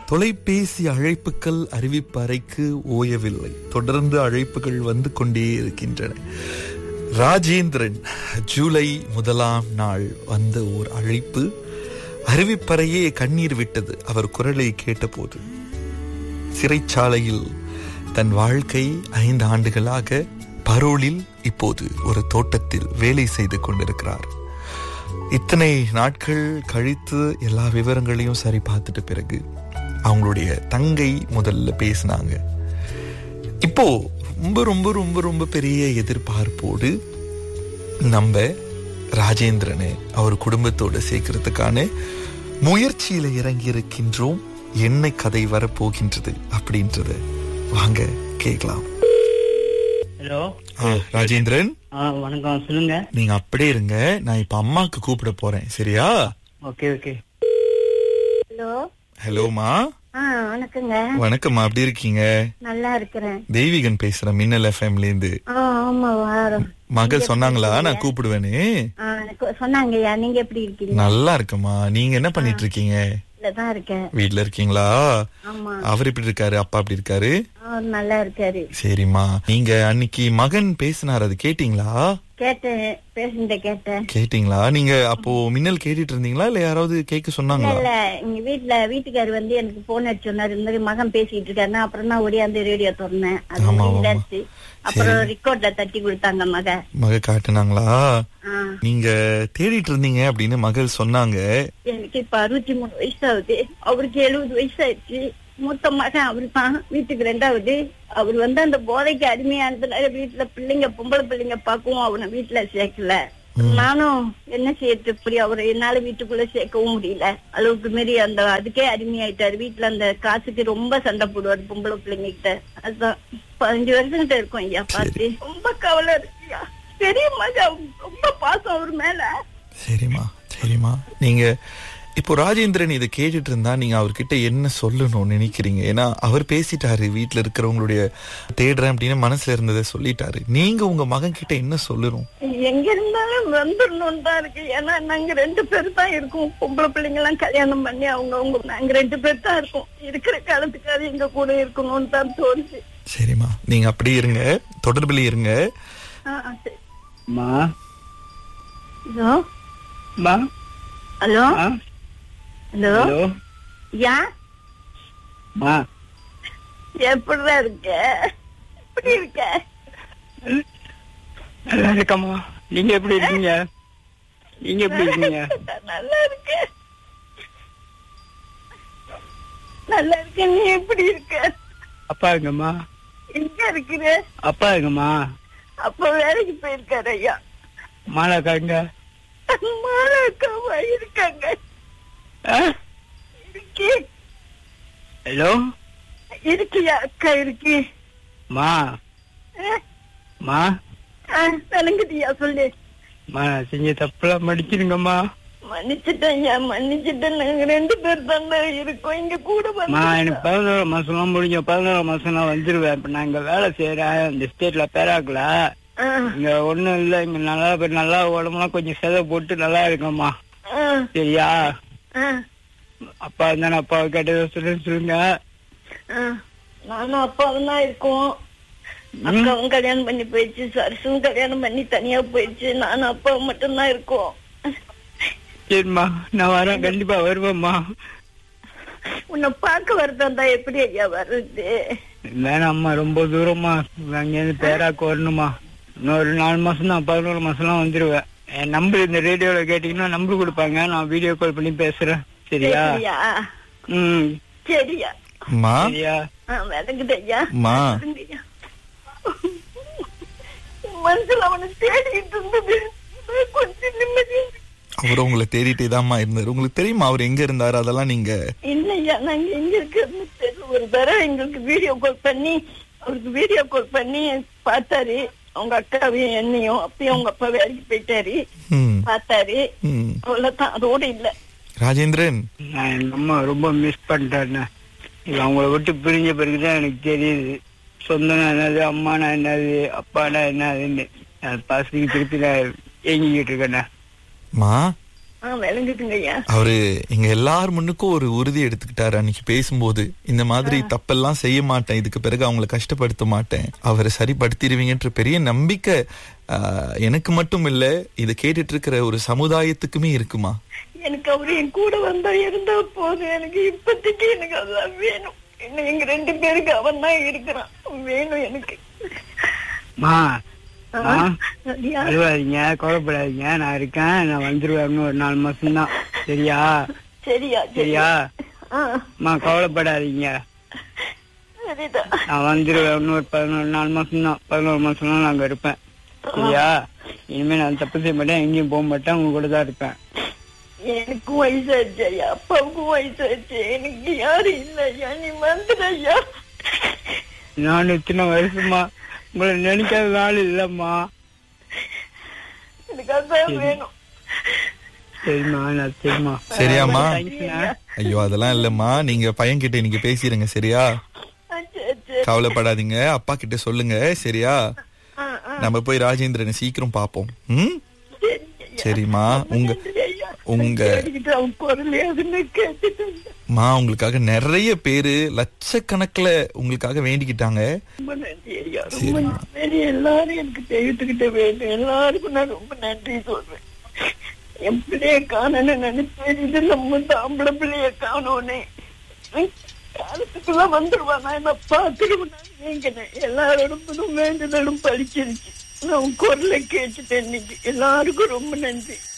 தொலைபேசி அழைப்புகள் அறிவிப்பு அறைக்கு ஓயவில்லை தொடர்ந்து அழைப்புகள் வந்து கொண்டே இருக்கின்றன ராஜேந்திரன் ஜூலை முதலாம் நாள் வந்த ஓர் அழைப்பு அறிவிப்பறையே கண்ணீர் விட்டது அவர் குரலை கேட்டபோது சிறைச்சாலையில் தன் வாழ்க்கை ஐந்து ஆண்டுகளாக பரோலில் இப்போது ஒரு தோட்டத்தில் வேலை செய்து கொண்டிருக்கிறார் இத்தனை நாட்கள் கழித்து எல்லா விவரங்களையும் சரி பார்த்துட்ட பிறகு அவங்களுடைய தங்கை முதல்ல பேசினாங்க இப்போ ரொம்ப ரொம்ப ரொம்ப ரொம்ப பெரிய எதிர்பார்ப்போடு நம்ம ராஜேந்திரனை அவர் குடும்பத்தோட சேர்க்கறதுக்கான முயற்சியில இறங்கி இருக்கின்றோம் என்ன கதை வரப்போகின்றது அப்படின்றத வாங்க கேட்கலாம் ஹலோ ஆ, ராஜேந்திரன் ஆ வணக்கம் சொல்லுங்க நீங்க அப்படியே இருங்க நான் இப்ப அம்மாக்கு கூப்பிட போறேன் சரியா ஓகே ஓகே ஹலோ ஹலோமா ஆ வணக்கங்க வணக்கம்மா எப்படி இருக்கீங்க நல்லா இருக்கிறேன் தெய்வீகன் பேசுறேன் மின்னல் எஃப்எம்ல இருந்து ஆ ஆமா வாரம் மகள் சொன்னாங்களா நான் கூப்பிடுவேன்னு ஆ எனக்கு சொன்னாங்கய்யா நீங்க எப்படி இருக்கீங்க நல்லா இருக்கம்மா நீங்க என்ன பண்ணிட்டு இருக்கீங்க தான் இருக்கேன் வீட்ல இருக்கீங்களா ஆமா அவர் எப்படி இருக்காரு அப்பா எப்படி இருக்காரு அவர் நல்லா இருக்காரு சரிம்மா நீங்க அன்னைக்கு மகன் பேசினார் அது கேட்டீங்களா கேட்டேன் பேசுனத கேட்டேன் கேட்டீங்களா நீங்க அப்போ மின்னல் கேட்டுட்டு இருந்தீங்களா இல்ல யாராவது கேட்க இல்ல சொன்னாங்களா இல்ல எங்க வீட்டுல வீட்டுக்காரர் வந்து எனக்கு போன் அடிச்சு சொன்னாரு இந்த மாதிரி மகன் பேசிட்டு இருக்காருன்னா அப்புறம் தான் ஓடியாந்து ரேடியோ திறந்தேன் அது ஆமா, ஆமா. இதாச்சு அப்புறம் ரெக்கார்ட்ல தட்டி கொடுத்தாங்க மக மக காட்டுனாங்களா ஆ நீங்க தேடிட்டு இருந்தீங்க அப்படின்னு மகள் சொன்னாங்க எனக்கு இப்ப அறுபத்தி மூணு வயசு ஆகுது அவருக்கு எழுபது வயசு ஆயிடுச்சு மூத்த மகன் அவரு தான் வீட்டுக்கு ரெண்டாவது அவர் வந்து அந்த போதைக்கு அடிமையானதுனால வீட்டுல பிள்ளைங்க பொம்பளை பிள்ளைங்க பார்க்கவும் அவனை வீட்டுல சேர்க்கல நானும் என்ன செய்யறது இப்படி அவரை என்னால வீட்டுக்குள்ள சேர்க்கவும் முடியல அளவுக்கு மீறி அந்த அதுக்கே அடிமையாயிட்டாரு வீட்டுல அந்த காசுக்கு ரொம்ப சண்டை போடுவாரு பொம்பளை பிள்ளைங்க கிட்ட அதுதான் பதினஞ்சு வருஷம் கிட்ட இருக்கும் ஐயா பார்த்து ரொம்ப கவலை இருக்குயா பெரிய மகன் ரொம்ப பாசம் அவர் மேல சரிம்மா சரிம்மா நீங்க இப்போ ராஜேந்திரன் இதை கேட்டுட்டு இருந்தா நீங்க அவர்கிட்ட என்ன சொல்லணும்னு நினைக்கிறீங்க ஏன்னா அவர் பேசிட்டாரு வீட்டுல இருக்கிறவங்களுடைய தேடுறேன் அப்படின்னு மனசுல இருந்ததை சொல்லிட்டாரு நீங்க உங்க மகன் கிட்ட என்ன சொல்லணும் எங்க இருந்தாலும் வந்துடணும்னு தான் இருக்கு ஏன்னா நாங்க ரெண்டு பேர் தான் இருக்கோம் பொம்பளை பிள்ளைங்க எல்லாம் கல்யாணம் பண்ணி அவங்க அவங்க நாங்க ரெண்டு பேர் தான் இருக்கோம் இருக்கிற காலத்துக்கு அது எங்க கூட இருக்கணும்னு தான் தோணுச்சு சரிம்மா நீங்க அப்படியே இருங்க தொடர்புல இருங்க ஆ, ஆ, சரி. மா ஹலோ மா ஹலோ ஆ ஹலோ ஹலோ யா மா எப்படிடா இருக்க எப்படி இருக்க நல்லா இருக்கம்மா நீங்க எப்படி இருக்கீங்க நீங்க எப்படி இருக்கீங்க நல்லா இருக்க நல்லா இருக்க நீ எப்படி இருக்க அப்பா எங்கம்மா எங்க இருக்கிற அப்பா எங்கம்மா அப்ப வேலைக்கு போயிருக்காரு ஐயா மாலாக்கா எங்க மாலாக்காவா இருக்காங்க ஆ? இருக்கே ஹலோ இருக்கியா அக்கா இருக்கு மா மா விளங்குதியா சொல்லு மா நான் செஞ்ச தப்புலாம் மடிச்சிருங்கம்மா மன்னிச்சுட்டேன் ஐயா மன்னிச்சுட்டேன் நாங்க ரெண்டு பேர் தானே இருக்கோம் இங்க கூட மா வந்து எனக்கு பதினோரு மாசம்லாம் முடிஞ்ச பதினோரு மாசம் நான் வந்துருவேன் இப்ப நான் இங்க வேலை செய்யறேன் இந்த ஸ்டேட்ல பேராக்கல ஆ, இங்க ஒண்ணும் இல்ல இங்க நல்லா இப்ப நல்லா உடம்புலாம் கொஞ்சம் செதை போட்டு நல்லா இருக்கம்மா ஆ, சரியா ஆ, அப்பா இருந்தா அப்பாவை கேட்டதை சொல்லுன்னு சொல்லுங்க ஆ. நானும் அப்பாவும் தான் இருக்கோம் அக்காவும் கல்யாணம் பண்ணி போயிடுச்சு சரசும் கல்யாணம் பண்ணி தனியா போயிடுச்சு நானும் அப்பாவும் மட்டும்தான் இருக்கோம் சரிம்மா நான் வரேன் கண்டிப்பா வருவேம்மா உன்னை பார்க்க வரதான் தான் எப்படி ஐயா வர்றது வேணாம்மா ரொம்ப தூரமா அங்கேருந்து பேராக்கு வரணுமா இன்னொரு நாலு மாசம் தான் பதினோரு மாசம்லாம் வந்துருவேன் என் நம்பர் இந்த ரேடியோல கேட்டீங்கன்னா நம்பர் கொடுப்பாங்க நான் வீடியோ கால் பண்ணி பேசுறேன் சரியா சரியா ம் சரியா மா சரியா ஆ, விளங்குது ஐயா மா விளங்குதுய்யா. மனசுல அவனை தேடிட்டு இருந்தது கொஞ்சம் நிம்மதி அவர் உங்களை தேடிட்டே தான்மா இருந்தாரு உங்களுக்கு தெரியுமா அவர் எங்க இருந்தாரு அதெல்லாம் நீங்க இல்லையா நாங்க எங்க இருக்கிறது தெரியல ஒரு தடவை எங்களுக்கு வீடியோ கால் பண்ணி அவருக்கு வீடியோ கால் பண்ணி பார்த்தாரு அவங்க அக்காவையும் என்னையும் அப்பயும் அவங்க அப்பா வேலைக்கு போயிட்டாரு ம், பார்த்தாரு ம். அவ்வளவுதான் அதோட இல்ல ராஜேந்திரன் நான் எங்க அம்மா ரொம்ப மிஸ் பண்ணிட்டேன் இது அவங்கள விட்டு பிரிஞ்ச பிறகுதான் எனக்கு தெரியுது சொந்தம் என்னது அம்மானா என்னது அப்பானா என்னதுன்னு அது பாசத்துக்கு திருப்பி நான் ஏங்கிக்கிட்டு இருக்கேண்ணே மா ஆ விளங்குதுங்க ஐயா அவரு எங்க எல்லார் முன்னுக்கும் ஒரு உறுதி எடுத்துக்கிட்டாரு அன்னைக்கு பேசும்போது இந்த மாதிரி தப்பெல்லாம் செய்ய மாட்டேன் இதுக்கு பிறகு அவங்கள கஷ்டப்படுத்த மாட்டேன் அவரை சரிப்படுத்திடுவீங்கன்ற பெரிய நம்பிக்கை ஆஹ், எனக்கு மட்டும் இல்ல இதை கேட்டுட்டு இருக்கிற ஒரு சமுதாயத்துக்குமே இருக்குமா எனக்கு அவரு என் கூட வந்தா இருந்தா போதும் எனக்கு இப்போதைக்கு எனக்கு அதான் வேணும் இன்னும் எங்க ரெண்டு பேருக்கு அவன் தான் இருக்கிறான் வேணும் எனக்கு மா ஆ, மா சரியா? அழுவாதீங்க கவலைப்படாதீங்க நான் இருக்கேன் நான் வந்துருவேன் இன்னும் ஒரு நாலு மாசம் தான் சரியா சரியா சரியா ஆ, மா கவலைப்படாதீங்க சரிதான் நான் வந்துருவேன் இன்னும் ஒரு பதினோரு நாலு மாசம் தான் பதினோரு மாசம் தான் நான் அங்க இருப்பேன் சரியா இனிமே நான் தப்பு செய்ய மாட்டேன் எங்கேயும் போக மாட்டேன் உங்க கூட தான் இருப்பேன் எனக்கும் வயசாச்சு ஐயா அப்பாவுக்கும் வயசாச்சு எனக்கு யாரும் இல்ல ஐயா நீ வந்துடு ஐயா நான் இத்தனை வருஷமா உங்களை நினைக்காத நாள் இல்லம்மா எனக்கு அதான் வேணும் சரிம்மா நான் சரிம்மா சரியாம்மா தேங்க்ஸ்ண்ணா ஐயோ அதெல்லாம் இல்லம்மா நீங்க பையன்கிட்ட இன்னைக்கு பேசிடுங்க சரியா ஆ, சரி சரி கவலைப்படாதீங்க அப்பா கிட்ட சொல்லுங்க சரியா ஆ, ஆ, நம்ம போய் ராஜேந்திரனை சீக்கிரம் பாப்போம் ம் சரி ஐயா. சரிம்மா உங்க நன்றி ஐயா. உங்க தேடிக்கிட்டு அவன் குரலையாவது நான் கேட்டுட்டு இருந்தேன். மா உங்களுக்காக நிறைய பேரு லட்சக்கணக்குல உங்களுக்காக வேண்டிக்கிட்டாங்க ரொம்ப நன்றி ஐயா ரொம்ப நன்றி எல்லாரும் எனக்கு தெரிவித்துக்கிட்ட வேண்டும் எல்லாருக்கும் நான் ரொம்ப நன்றி சொல்றேன் என் பிள்ளைய காணன்னு நினைச்சேன் இது நம்ம ஆம்பளை பிள்ளைய காணோனே காலத்துக்குள்ள வந்துருவான் நான் என்ன பார்த்துருவேன் நீங்கினேன் எல்லாரோடும் வேண்டுதலும் பழிச்சிருச்சு நான் குரலை கேட்டுட்டேன் இன்னைக்கு எல்லாருக்கும் ரொம்ப நன்றி